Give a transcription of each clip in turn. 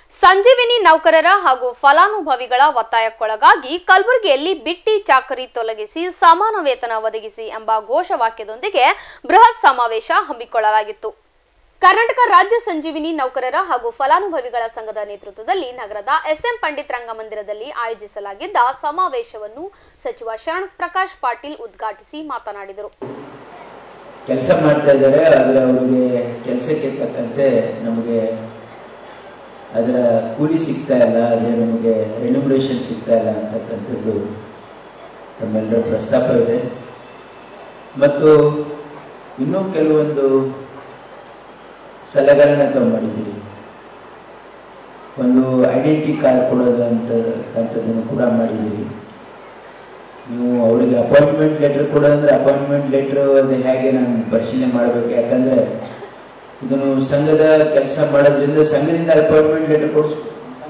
ಸಂಜೀವಿನಿ ನೌಕರರ ಹಾಗೂ ಫಲಾನುಭವಿಗಳ ಒತ್ತಾಯಕ್ಕೊಳಗಾಗಿ ಕಲಬುರಗಿಯಲ್ಲಿ ಬಿಟ್ಟಿ ಚಾಕರಿ ತೊಲಗಿಸಿ ಸಮಾನ ವೇತನ ಒದಗಿಸಿ ಎಂಬ ಘೋಷವಾಕ್ಯದೊಂದಿಗೆ ಬೃಹತ್ ಸಮಾವೇಶ ಹಮ್ಮಿಕೊಳ್ಳಲಾಗಿತ್ತು ಕರ್ನಾಟಕ ರಾಜ್ಯ ಸಂಜೀವಿನಿ ನೌಕರರ ಹಾಗೂ ಫಲಾನುಭವಿಗಳ ಸಂಘದ ನೇತೃತ್ವದಲ್ಲಿ ನಗರದ ಎಸ್ಎಂ ಪಂಡಿತ್ ರಂಗಮಂದಿರದಲ್ಲಿ ಆಯೋಜಿಸಲಾಗಿದ್ದ ಸಮಾವೇಶವನ್ನು ಸಚಿವ ಶರಣ್ ಪ್ರಕಾಶ್ ಪಾಟೀಲ್ ಉದ್ಘಾಟಿಸಿ ಮಾತನಾಡಿದರು ಕೆಲಸ ಮಾಡ್ತಾ ಇದ್ದಾರೆ ಆದರೆ ಅವರಿಗೆ ಕೆಲಸಕ್ಕೆ ತಕ್ಕಂತೆ ನಮಗೆ ಅದರ ಕೂಲಿ ಸಿಗ್ತಾ ಇಲ್ಲ ಆದರೆ ನಮಗೆ ರೆನ್ಯುಮರೇಷನ್ ಸಿಗ್ತಾ ಇಲ್ಲ ಅಂತಕ್ಕಂಥದ್ದು ತಮ್ಮೆಲ್ಲರ ಪ್ರಸ್ತಾಪ ಇದೆ ಮತ್ತು ಇನ್ನೂ ಕೆಲವೊಂದು ಸಲಹೆಗಳನ್ನ ತಾವು ಮಾಡಿದ್ದೀರಿ ಒಂದು ಐಡೆಂಟಿ ಕಾರ್ಡ್ ಕೊಡೋದು ಅಂತ ಅಂತದನ್ನು ಕೂಡ ಮಾಡಿದ್ದೀರಿ ನೀವು ಅವರಿಗೆ ಅಪಾಯಿಂಟ್ಮೆಂಟ್ ಲೆಟರ್ ಕೊಡೋದಂದ್ರೆ ಅಪಾಯಿಂಟ್ಮೆಂಟ್ ಲೆಟರ್ ಅದು ಹೇಗೆ ನಾನು ಪರಿಶೀಲನೆ ಮಾಡಬೇಕು ಯಾಕಂದ್ರೆ ಇದನ್ನು ಸಂಘದ ಕೆಲಸ ಮಾಡೋದ್ರಿಂದ ಸಂಘದಿಂದ ಅಪಾಯಿಂಟ್ಮೆಂಟ್ ಲೆಟರ್ ಕೊಡಿಸ್ಕೊ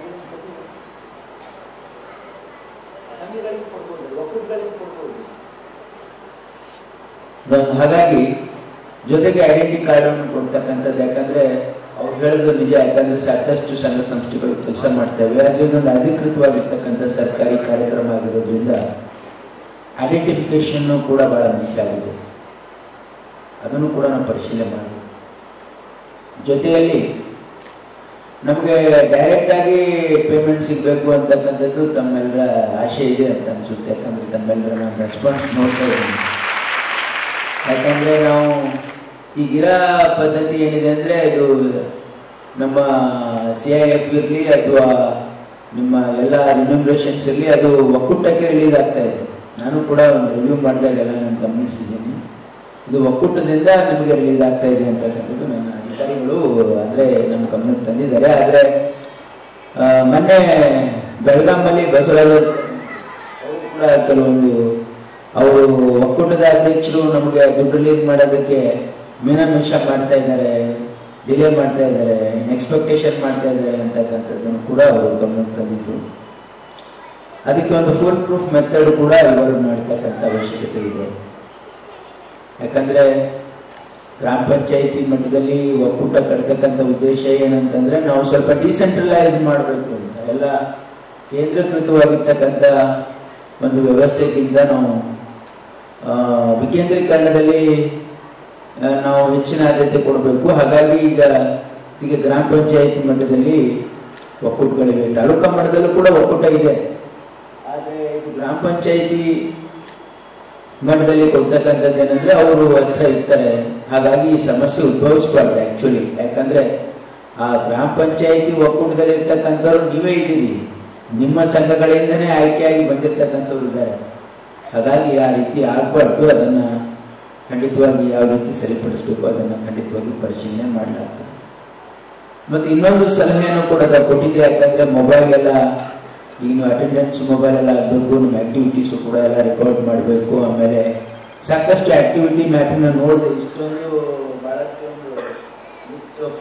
ನಾನು ಹಾಗಾಗಿ ಜೊತೆಗೆ ಐಡೆಂಟಿ ಕಾರ್ಡ್ ಅನ್ನು ಕೊಡ್ತಕ್ಕಂಥದ್ದು ಯಾಕಂದ್ರೆ ಅವ್ರು ಹೇಳೋದು ನಿಜ ಯಾಕಂದ್ರೆ ಸಾಕಷ್ಟು ಸಂಘ ಸಂಸ್ಥೆಗಳು ಕೆಲಸ ಮಾಡ್ತೇವೆ ಆದ್ರೆ ಇದೊಂದು ಅಧಿಕೃತವಾಗಿರ್ತಕ್ಕಂಥ ಸರ್ಕಾರಿ ಕಾರ್ಯಕ್ರಮ ಆಗಿರೋದ್ರಿಂದ ಐಡೆಂಟಿಫಿಕೇಶನ್ ಕೂಡ ಬಹಳ ಮುಖ್ಯ ಆಗಿದೆ ಅದನ್ನು ಕೂಡ ನಾವು ಪರಿಶೀಲನೆ ಮಾಡಬೇಕು ಜೊತೆಯಲ್ಲಿ ನಮಗೆ ಡೈರೆಕ್ಟ್ ಆಗಿ ಪೇಮೆಂಟ್ ಸಿಗಬೇಕು ಅಂತಕ್ಕಂಥದ್ದು ತಮ್ಮೆಲ್ಲರ ಆಶೆ ಇದೆ ಅಂತ ಅನ್ಸುತ್ತೆ ಯಾಕಂದ್ರೆ ತಮ್ಮೆಲ್ಲರ ನಾನು ರೆಸ್ಪಾನ್ಸ್ ನೋಡ್ತಾ ಇದ್ದೀನಿ ಯಾಕಂದ್ರೆ ನಾವು ಈಗಿರೋ ಪದ್ಧತಿ ಏನಿದೆ ಅಂದ್ರೆ ಇದು ನಮ್ಮ ಸಿ ಐ ಎಫ್ ಇರಲಿ ಅಥವಾ ನಿಮ್ಮ ಎಲ್ಲ ರಿನ್ಯೂಮ್ರೇಷನ್ಸ್ ಇರಲಿ ಅದು ಒಕ್ಕೂಟಕ್ಕೆ ರಿಲೀಸ್ ಆಗ್ತಾ ಇದೆ ನಾನು ಕೂಡ ಒಂದು ರಿವ್ಯೂ ಮಾಡಿದಾಗೆಲ್ಲ ನಾನು ಗಮನಿಸಿದ್ದೀನಿ ಇದು ಒಕ್ಕೂಟದಿಂದ ನಿಮಗೆ ರಿಲೀಸ್ ಆಗ್ತಾ ಇದೆ ಅಂತಕ್ಕಂಥದ್ದು ನನ್ನ ಅಧಿಕಾರಿಗಳು ಅಂದ್ರೆ ನಮ್ಮ ಗಮನಕ್ಕೆ ತಂದಿದ್ದಾರೆ ಆದರೆ ಆ, ಮೊನ್ನೆ ಬೆಳಗಾಮಲ್ಲಿ ಬಸವರಾಜ ಅವರು ಕೂಡ ಕೆಲವೊಂದು ಅವರು ಒಕ್ಕೂಟದ ಅಧ್ಯಕ್ಷರು ನಮಗೆ ದುಡ್ಡು ರಿಲೀಸ್ ಮಾಡೋದಕ್ಕೆ ಮೀನಾಮೇಷ ಮಾಡ್ತಾ ಇದ್ದಾರೆ ಡಿಲೇ ಮಾಡ್ತಾ ಇದ್ದಾರೆ ಎಕ್ಸ್ಪೆಕ್ಟೇಷನ್ ಮಾಡ್ತಾ ಇದ್ದಾರೆ ಅಂತಕ್ಕಂಥದ್ದನ್ನು ಕೂಡ ಅವರು ಗಮನಕ್ಕೆ ತಂದಿದ್ರು ಅದಕ್ಕೆ ಒಂದು ಫುಲ್ ಪ್ರೂಫ್ ಮೆಥಡ್ ಕೂಡ ಇವರು ಮಾಡ್ತಕ್ಕಂಥ ಅವಶ್ಯಕತೆ ಇದೆ ಯಾಕಂದ್ರೆ ಗ್ರಾಮ ಪಂಚಾಯಿತಿ ಮಟ್ಟದಲ್ಲಿ ಒಕ್ಕೂಟ ಕಟ್ತಕ್ಕಂಥ ಉದ್ದೇಶ ಏನಂತಂದ್ರೆ ನಾವು ಸ್ವಲ್ಪ ಡಿಸೆಂಟ್ರಲೈಸ್ ಮಾಡಬೇಕು ಅಂತ ಎಲ್ಲ ಕೇಂದ್ರೀಕೃತವಾಗಿರ್ತಕ್ಕಂಥ ಒಂದು ವ್ಯವಸ್ಥೆಗಿಂತ ನಾವು ಆ, ವಿಕೇಂದ್ರೀಕರಣದಲ್ಲಿ ಆ, ನಾವು ಹೆಚ್ಚಿನ ಆದ್ಯತೆ ಕೊಡಬೇಕು ಹಾಗಾಗಿ ಈಗ ಈಗ ಗ್ರಾಮ ಪಂಚಾಯಿತಿ ಮಟ್ಟದಲ್ಲಿ ಒಕ್ಕೂಟಗಳಿವೆ ತಾಲೂಕಾ ಮಟ್ಟದಲ್ಲೂ ಕೂಡ ಒಕ್ಕೂಟ ಇದೆ ಆದರೆ ಇದು ಗ್ರಾಮ ಪಂಚಾಯಿತಿ ಮಟ್ಟದಲ್ಲಿ ಕೊಡ್ತಕ್ಕಂಥದ್ದು ಏನಂದ್ರೆ ಅವರು ಹತ್ರ ಇರ್ತಾರೆ ಹಾಗಾಗಿ ಈ ಸಮಸ್ಯೆ ಉದ್ಭವಿಸಬಾರ್ದು ಆಕ್ಚುಲಿ ಯಾಕಂದ್ರೆ ಆ ಗ್ರಾಮ ಪಂಚಾಯಿತಿ ಒಕ್ಕೂಟದಲ್ಲಿ ಇರ್ತಕ್ಕಂಥವ್ರು ನೀವೇ ಇದ್ದೀರಿ ನಿಮ್ಮ ಸಂಘಗಳಿಂದನೇ ಆಯ್ಕೆಯಾಗಿ ಬಂದಿರ್ತಕ್ಕಂಥವ್ರು ಇದ್ದಾರೆ ಹಾಗಾಗಿ ಆ ರೀತಿ ಆಗ್ಬಾರ್ದು ಅದನ್ನ ಖಂಡಿತವಾಗಿ ಯಾವ ರೀತಿ ಸರಿಪಡಿಸಬೇಕು ಅದನ್ನ ಖಂಡಿತವಾಗಿ ಪರಿಶೀಲನೆ ಮಾಡಲಾಗ್ತದೆ ಮತ್ತೆ ಇನ್ನೊಂದು ಸಲಹೆಯನ್ನು ಕೂಡ ಅದು ಕೊಟ್ಟಿದೆ ಯಾಕಂದ್ರೆ ಮೊಬೈಲ್ ಎಲ್ಲ ಈಗ ನೀವು ಅಟೆಂಡೆನ್ಸ್ ಮೊಬೈಲ್ ಎಲ್ಲ ಆಗಬೇಕು ನಿಮ್ಮ ಆಕ್ಟಿವಿಟೀಸು ಕೂಡ ಎಲ್ಲ ರೆಕಾರ್ಡ್ ಮಾಡಬೇಕು ಆಮೇಲೆ ಸಾಕಷ್ಟು ಆಕ್ಟಿವಿಟಿ ಮ್ಯಾಪಿನ ನೋಡಿದೆ ಇಷ್ಟೊಂದು ಬಹಳಷ್ಟೊಂದು ಲಿಸ್ಟ್ ಆಫ್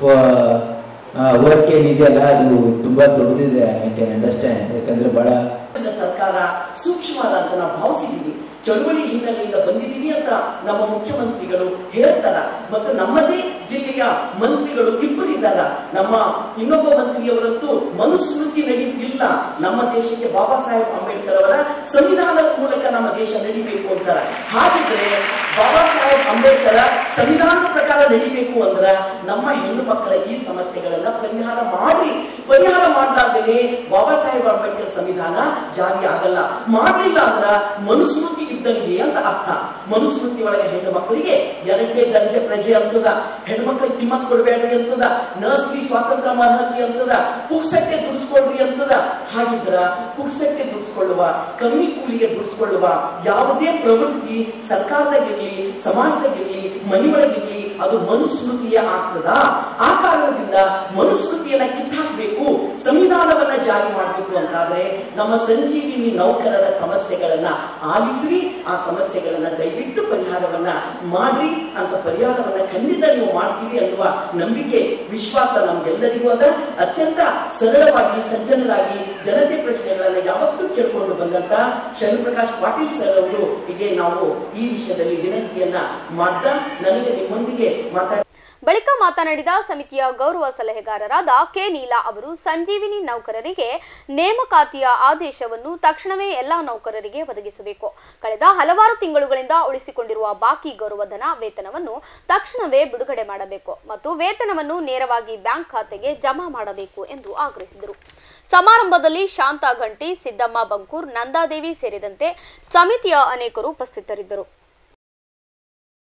ವರ್ಕ್ ಏನಿದೆಯಲ್ಲ ಅದು ತುಂಬಾ ದೊಡ್ಡದಿದೆ ಐ ಕ್ಯಾನ್ ಅಂಡರ್ಸ್ಟ್ಯಾಂಡ್ ಯಾಕಂದ್ರೆ ಬಹಳ ಕೇಂದ್ರ ಸರ್ಕಾರ ಸೂಕ್ಷ್ಮವಾದ ಅಂತ ನಾವು ಭಾವಿಸಿದೀವಿ ಚಳುವಳಿ ಹಿನ್ನೆಲೆಯಿಂದ ಬಂದಿದ್ದೀವಿ ಅಂತ ನಮ್ಮ ಮುಖ್ಯಮಂತ್ರಿಗಳು ಹೇಳ್ತಾರ ಮತ್ತು ನಮ್ಮದೇ ಜಿಲ್ಲೆಯ ಮಂತ್ರಿಗಳು ಇಬ್ಬರಿದ್ದಾರ ನಮ್ಮ ಇನ್ನೊಬ್ಬ ಮಂತ್ರಿಯವರಂತೂ ಮನುಸ್ಮೃತಿ ನಡೆಯುತ್ತಿಲ್ಲ ನಮ್ಮ ದೇಶಕ್ಕೆ ಬಾಬಾ ಸಾಹೇಬ್ ಅಂಬೇಡ್ಕರ್ ಅವರ ಸಂವಿಧಾನದ ಮೂಲಕ ನಮ್ಮ ದೇಶ ನಡಿಬೇಕು ಅಂತಾರ ಹಾಗಿದ್ರೆ ಬಾಬಾ ಸಾಹೇಬ್ ಅಂಬೇಡ್ಕರ್ ಸಂವಿಧಾನದ ಪ್ರಕಾರ ನಡಿಬೇಕು ಅಂದ್ರ ನಮ್ಮ ಹೆಣ್ಣು ಮಕ್ಕಳ ಈ ಸಮಸ್ಯೆಗಳನ್ನ ಪರಿಹಾರ ಮಾಡಿ ಪರಿಹಾರ ಮಾಡಲಾರ್ದೇನೆ ಬಾಬಾ ಸಾಹೇಬ್ ಅಂಬೇಡ್ಕರ್ ಸಂವಿಧಾನ ಜಾರಿ ಆಗಲ್ಲ ಮಾಡಲಿಲ್ಲ ಅಂದ್ರ ಮನುಸ್ಮೃತಿ ಇದ್ದಂಗೆ ಅಂತ ಅರ್ಥ ಮನುಸ್ಮೃತಿ ಒಳಗೆ ಹೆಣ್ಣು ಮಕ್ಕಳಿಗೆ ಎರಡನೇ ದರ್ಜೆ ಪ್ರಜೆ ಅಂತದ ಹೆಣ್ಣು ಮಕ್ಕಳಿಗೆ ಕಿಮ್ಮತ್ ಕೊಡಬೇಡ್ರಿ ಅಂತದ ನರ್ಸ್ರಿ ಸ್ವಾತಂತ್ರ್ಯ ಅರ್ಹತೆ ಅಂತದ ಪುಕ್ಸಟ್ಟೆ ದುಡಿಸ್ಕೊಳ್ರಿ ಅಂತದ ಹಾಗಿದ್ರ ಪುಕ್ಸಟ್ಟೆ ದುಡಿಸ್ಕೊಳ್ಳುವ ಕಮ್ಮಿ ಕೂಲಿಗೆ ದುಡಿಸ್ಕೊಳ್ಳುವ ಯಾವುದೇ ಪ್ರವೃತ್ತಿ ಸರ್ಕಾರದಾಗಿರ್ಲಿ ಸಮಾಜದಾಗಿರ್ಲಿ ಮನೆಯೊಳಗಿರ್ಲಿ ಅದು ಮನುಸ್ಮೃತಿಯ ಆಗ್ತದ ಆ ಕಾರಣದಿಂದ ಮನುಸ್ಮೃತಿಯನ್ನ ಕಿತ್ತಾಕ್ಬೇಕು ಸಂವಿಧಾನವನ್ನ ಜಾರಿ ಮಾಡಬೇಕು ಅಂತಾದ್ರೆ ನಮ್ಮ ಸಂಜೀವಿನಿ ನೌಕರರ ಸಮಸ್ಯೆಗಳನ್ನ ಆಲಿಸ್ರಿ ಆ ಸಮಸ್ಯೆಗಳನ್ನ ದಯವಿಟ್ಟು ಪರಿಹಾರವನ್ನ ಮಾಡ್ರಿ ಅಂತ ಪರಿಹಾರವನ್ನ ಖಂಡಿತ ನೀವು ಮಾಡ್ತೀರಿ ಅನ್ನುವ ನಂಬಿಕೆ ವಿಶ್ವಾಸ ನಮ್ಗೆಲ್ಲರಿಗೂ ಅದ ಅತ್ಯಂತ ಸರಳವಾಗಿ ಸಜ್ಜನರಾಗಿ ಜನತೆ ಪ್ರಶ್ನೆಗಳನ್ನ ಯಾವತ್ತೂ ಕೇಳ್ಕೊಂಡು ಬಂದಂತ ಶರಣ್ಪ್ರಕಾಶ್ ಪಾಟೀಲ್ ಸರ್ ಅವರು ಹೀಗೆ ನಾವು ಈ ವಿಷಯದಲ್ಲಿ ವಿನಂತಿಯನ್ನ ಮಾಡ್ತಾ ನನಗೆ ನಿಮ್ಮೊಂದಿಗೆ ಮಾತಾಡ ಬಳಿಕ ಮಾತನಾಡಿದ ಸಮಿತಿಯ ಗೌರವ ಸಲಹೆಗಾರರಾದ ಕೆ ನೀಲಾ ಅವರು ಸಂಜೀವಿನಿ ನೌಕರರಿಗೆ ನೇಮಕಾತಿಯ ಆದೇಶವನ್ನು ತಕ್ಷಣವೇ ಎಲ್ಲಾ ನೌಕರರಿಗೆ ಒದಗಿಸಬೇಕು ಕಳೆದ ಹಲವಾರು ತಿಂಗಳುಗಳಿಂದ ಉಳಿಸಿಕೊಂಡಿರುವ ಬಾಕಿ ಗೌರವಧನ ವೇತನವನ್ನು ತಕ್ಷಣವೇ ಬಿಡುಗಡೆ ಮಾಡಬೇಕು ಮತ್ತು ವೇತನವನ್ನು ನೇರವಾಗಿ ಬ್ಯಾಂಕ್ ಖಾತೆಗೆ ಜಮಾ ಮಾಡಬೇಕು ಎಂದು ಆಗ್ರಹಿಸಿದರು ಸಮಾರಂಭದಲ್ಲಿ ಶಾಂತಾ ಘಂಟಿ ಸಿದ್ದಮ್ಮ ಬಂಕೂರ್ ನಂದಾದೇವಿ ಸೇರಿದಂತೆ ಸಮಿತಿಯ ಅನೇಕರು ಉಪಸ್ಥಿತರಿದ್ದರು